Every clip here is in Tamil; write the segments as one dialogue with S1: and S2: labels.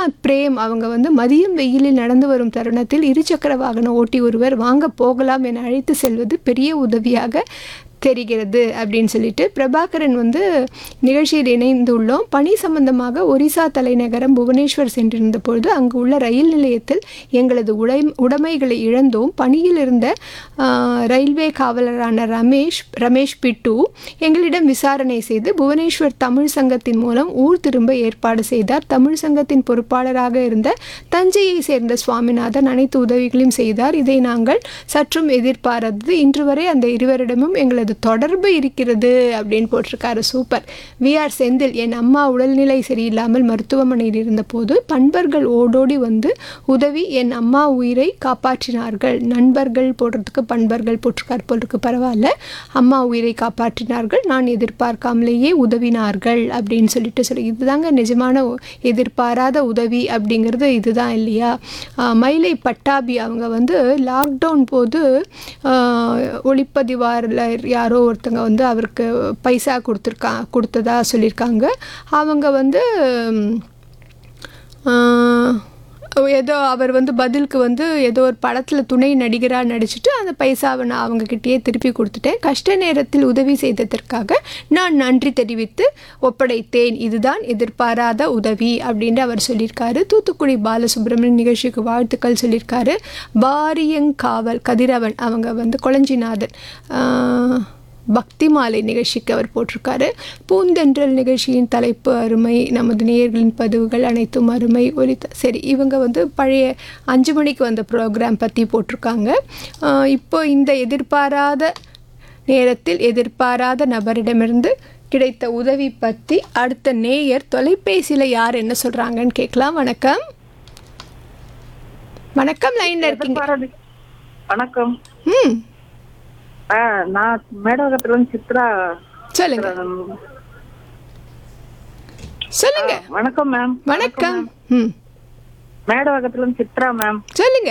S1: ஸ்ரீநாத் பிரேம் அவங்க வந்து மதியம் வெயிலில் நடந்து வரும் தருணத்தில் இருசக்கர வாகன ஓட்டி ஒருவர் வாங்க போகலாம் என அழைத்து செல்வது பெரிய உதவியாக தெரிகிறது அப்படின்னு சொல்லிட்டு பிரபாகரன் வந்து நிகழ்ச்சியில் இணைந்துள்ளோம் பணி சம்பந்தமாக ஒரிசா தலைநகரம் புவனேஸ்வர் சென்றிருந்த பொழுது அங்கு உள்ள ரயில் நிலையத்தில் எங்களது உடை உடைமைகளை இழந்தோம் பணியில் இருந்த ஆஹ், ரயில்வே காவலரான ரமேஷ் ரமேஷ் பிட்டு எங்களிடம் விசாரணை செய்து புவனேஸ்வர் தமிழ் சங்கத்தின் மூலம் ஊர் திரும்ப ஏற்பாடு செய்தார் தமிழ் சங்கத்தின் பொறுப்பாளராக இருந்த தஞ்சையை சேர்ந்த சுவாமிநாதன் அனைத்து உதவிகளையும் செய்தார் இதை நாங்கள் சற்றும் எதிர்பாராதது இன்று வரை அந்த இருவரிடமும் எங்களது தொடர்பு இருக்கிறது அப்படின்னு போட்டிருக்காரு சூப்பர் வி ஆர் செந்தில் என் அம்மா உடல்நிலை சரியில்லாமல் மருத்துவமனையில் இருந்தபோது பண்பர்கள் ஓடோடி வந்து உதவி என் அம்மா உயிரை காப்பாற்றினார்கள் நண்பர்கள் போடுறதுக்கு பண்பர்கள் போட்டிருக்கார் போல் இருக்கு பரவாயில்ல அம்மா உயிரை காப்பாற்றினார்கள் நான் எதிர்பார்க்காமலேயே உதவினார்கள் அப்படின்னு சொல்லிட்டு சொல்லி இதுதாங்க நிஜமான ஒ- எதிர்பாராத உதவி அப்படிங்கிறது இதுதான் இல்லையா ஆஹ் மயிலை பட்டாபி அவங்க வந்து லாக்டவுன் போது ஆஹ் ஒளிப்பதிவாளர் யாரோ ஒருத்தங்க வந்து அவருக்கு பைசா கொடுத்துருக்கா கொடுத்ததா சொல்லியிருக்காங்க அவங்க வந்து ம், ஆஹ், ஏதோ அவர் வந்து பதிலுக்கு வந்து ஏதோ ஒரு படத்தில் துணை நடிகராக நடிச்சுட்டு அந்த பைசாவை நான் அவங்கக்கிட்டேயே திருப்பி கொடுத்துட்டேன் கஷ்ட நேரத்தில் உதவி செய்ததற்காக நான் நன்றி தெரிவித்து ஒப்படைத்தேன் இதுதான் எதிர்பாராத உதவி அப்படின்னு அவர் சொல்லியிருக்காரு தூத்துக்குடி பாலசுப்ரமணியன் நிகழ்ச்சிக்கு வாழ்த்துக்கள் சொல்லியிருக்காரு பாரியங்காவல் கதிரவன் அவங்க வந்து கொளஞ்சிநாதன் ஆஹ், பக்தி மாலை நிகழ்ச்சிக்கு அவர் போட்டிருக்காரு பூந்தென்றல் நிகழ்ச்சியின் தலைப்பு அருமை நமது நேயர்களின் பதிவுகள் அனைத்தும் அருமை ஒலித்த சரி இவங்க வந்து பழைய அஞ்சு மணிக்கு வந்த ப்ரோக்ராம் பற்றி போட்டிருக்காங்க ஆஹ் இப்போ இந்த எதிர்பாராத நேரத்தில் எதிர்பாராத நபரிடமிருந்து கிடைத்த உதவி பற்றி அடுத்த நேயர் தொலைபேசியில் யார் என்ன சொல்கிறாங்கன்னு கேட்கலாம் வணக்கம் வணக்கம் லைனில் இருக்கீங்க
S2: எதிர்பாராத- வணக்கம்
S1: ம்
S2: ஆ, நான் மேடவகத்துல இருந்து சித்ரா
S1: சொல்லுங்க
S2: ம்,
S1: சொல்லுங்க
S2: வணக்கம் மேம்
S1: வணக்கம் ம்
S2: மேடவகத்துல இருந்து சித்ரா மேம்
S1: சொல்லுங்க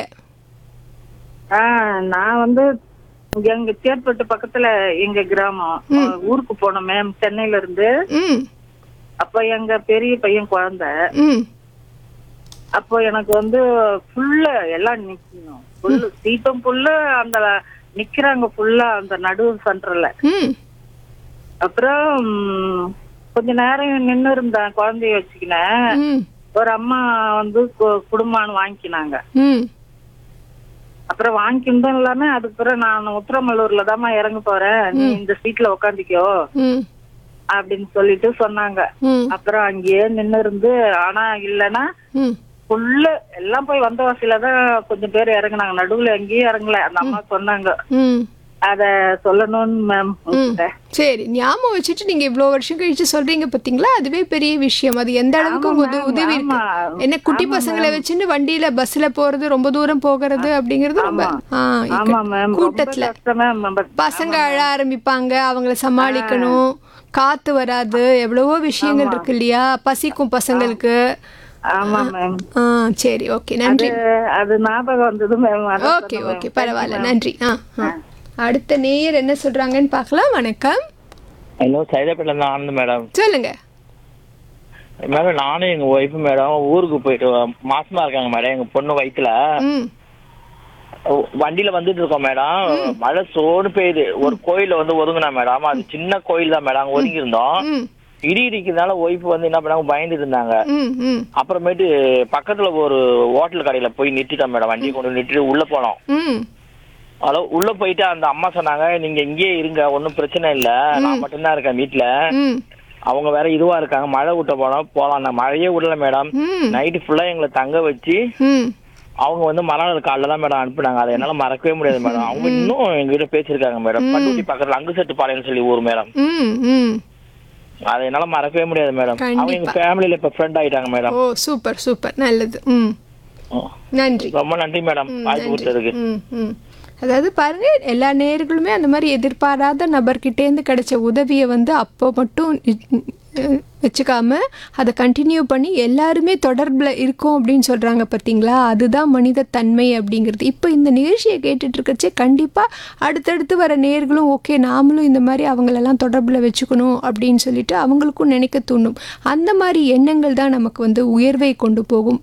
S2: ஆ, நான் வந்து எங்க சேற்பட்டு பக்கத்துல எங்க கிராமம் ஊருக்கு போனோம் மேம் சென்னையில இருந்து
S1: ம்
S2: அப்ப எங்க பெரிய பையன் குழந்தை
S1: ம்
S2: அப்போ எனக்கு வந்து ஃபுல்லா எல்லாம் நிக்கணும் ஃபுல்லு சீட்டும் ஃபுல்லு அந்த நிக்கிறாங்க ஃபுல்லா அந்த நடு சென்டர்ல
S1: ம்
S2: அப்புறம் ம், கொஞ்ச நேரம் நின்னு இருந்தேன் குழந்தைய வச்சுக்கினேன்
S1: ம்
S2: ஒரு அம்மா வந்து கு- குடும்பான்னு வாங்கிக்கினாங்க
S1: ம்
S2: அப்புறம் வாங்கிக்கிருந்தும் இல்லாம அதுக்கு பிறகு நான் உத்தரமல்லூர்ல தாம்மா இறங்க போறேன் நீ இந்த சீட்ல உக்காந்துக்கோ
S1: ம்
S2: அப்படின்னு சொல்லிட்டு சொன்னாங்க
S1: ம்
S2: அப்புறம் அங்கேயே நின்னு இருந்து ஆனா இல்லைன்னா
S1: ம்
S2: ஃபுல்லு எல்லாம் போய் வந்த வசதியில தான் கொஞ்சம் பேர் இறங்குனாங்க நடுவுல எங்கேயும் இறங்கல அந்த அம்மா சொன்னாங்க
S1: ம்
S2: அத சொல்லணும்னு மேம்
S1: ம் சரி ஞாபகம் வச்சுட்டு நீங்க இவ்வளோ வருஷம் கழிச்சு சொல்றீங்க பாத்தீங்களா அதுவே பெரிய விஷயம் அது எந்த அளவுக்கு
S2: ஆமா,
S1: உத-
S2: ma'am,
S1: உதவி இருக்கு
S2: ஆமா.
S1: என்ன குட்டி
S2: ஆமா,
S1: பசங்களை வச்சுன்னு வண்டியில பஸ்ல போறது ரொம்ப தூரம் போகிறது அப்படிங்கிறது ரொம்ப ஆ, இக்க-
S2: ஆமா மேம்
S1: கூட்டத்துல
S2: மேம்
S1: பசங்க அழ ஆரம்பிப்பாங்க அவங்கள சமாளிக்கணும் காத்து வராது எவ்வளவோ விஷயங்கள் இருக்கு இல்லையா பசிக்கும் பசங்களுக்கு
S2: ஆமா மேம்
S1: ஆ சரி ஓகே நன்றி
S2: அது ஞாபகம் வந்தது மேம்
S1: ஓகே ஓகே பரவாயில்ல நன்றி ஆ ஆ. அடுத்த நேயர் என்ன சொல்றாங்கன்னு பார்க்கலாம் வணக்கம்
S3: ஹலோ சைதாப்பேட்டில இருந்து ஆனந்த் மேடம்
S1: சொல்லுங்க
S3: மேடம் நானும் எங்க ஒய்ஃபு மேடம் ஊருக்கு போயிட்டு வ- மாசமா இருக்காங்க மேடம் எங்க பொண்ணு வயித்துல
S1: ம்
S3: வண்டியில வந்துட்டு இருக்கோம் மேடம் மழை சோடு பெய்யுது ஒரு கோயில்ல வந்து ஒதுங்கினா மேடம் அது சின்ன கோயில் தான் மேடம் அங்க ஒதுங்கி இருந்தோம்
S1: ம்
S3: இடி இடிக்கிறதுனால ஒய்ஃப் வந்து என்ன பண்ணாங்க பயந்துட்டு இருந்தாங்க
S1: ம் ம்
S3: அப்புறமேட்டு பக்கத்துல ஒரு ஹோட்டல் கடையில போய் நிறுத்திட்டோம் மேடம் வண்டியை கொண்டு நிறுத்திட்டு உள்ள போனோம்
S1: ம்
S3: ஹலோ உள்ள போயிட்டு அந்த அம்மா சொன்னாங்க நீங்க இங்கேயே இருங்க ஒன்றும் பிரச்சனை இல்ல நான் மட்டும்தான் இருக்கேன் வீட்டுல
S1: ம்
S3: அவங்க வேற இதுவா இருக்காங்க மழை விட்ட போனோம் போலாம் நான் மழையே விடல மேடம்
S1: ம்
S3: நைட்டு ஃபுல்லா எங்களை தங்க வச்சு
S1: ம்
S3: அவங்க வந்து மறுநாள் காலைல தான் மேடம் அனுப்புனாங்க அதை என்னால மறக்கவே முடியாது மேடம் அவங்க இன்னும் எங்ககிட்ட பேசியிருக்காங்க மேடம் பட்டுட்டி பக்கத்துல அங்கு செட்டு பாளையம்னு சொல்லி ஊர் மேடம்
S1: ம் ம்
S3: அதை என்னால மறக்கவே முடியாது மேடம் அவங்க எங்க ஃபேமிலியில இப்ப ஃப்ரெண்ட் ஆயிட்டாங்க மேடம்
S1: ஓ சூப்பர் சூப்பர் நல்லது ம் நன்றி
S3: ரொம்ப நன்றி மேடம் வாய்ப்பு கொடுத்ததுக்கு
S1: ம் ம் அதாவது பாருங்க எல்லா நேர்களுமே அந்த மாதிரி எதிர்பாராத நபர்கிட்டேருந்து கிடைச்ச உதவியை வந்து அப்போ மட்டும் இ- அஹ் வச்சுக்காம அதை கண்டினியூ பண்ணி எல்லாருமே தொடர்பில் இருக்கோம் அப்படின்னு சொல்கிறாங்க பார்த்தீங்களா அதுதான் மனித தன்மை அப்படிங்கிறது இப்போ இந்த நிகழ்ச்சியை கேட்டுட்டு இருக்கச்சே கண்டிப்பாக அடுத்தடுத்து வர நேர்களும் ஓகே நாமளும் இந்த மாதிரி அவங்களெல்லாம் தொடர்பில் வச்சுக்கணும் அப்படின்னு சொல்லிட்டு அவங்களுக்கும் நினைக்க தூண்டும் அந்த மாதிரி எண்ணங்கள் தான் நமக்கு வந்து உயர்வை கொண்டு போகும்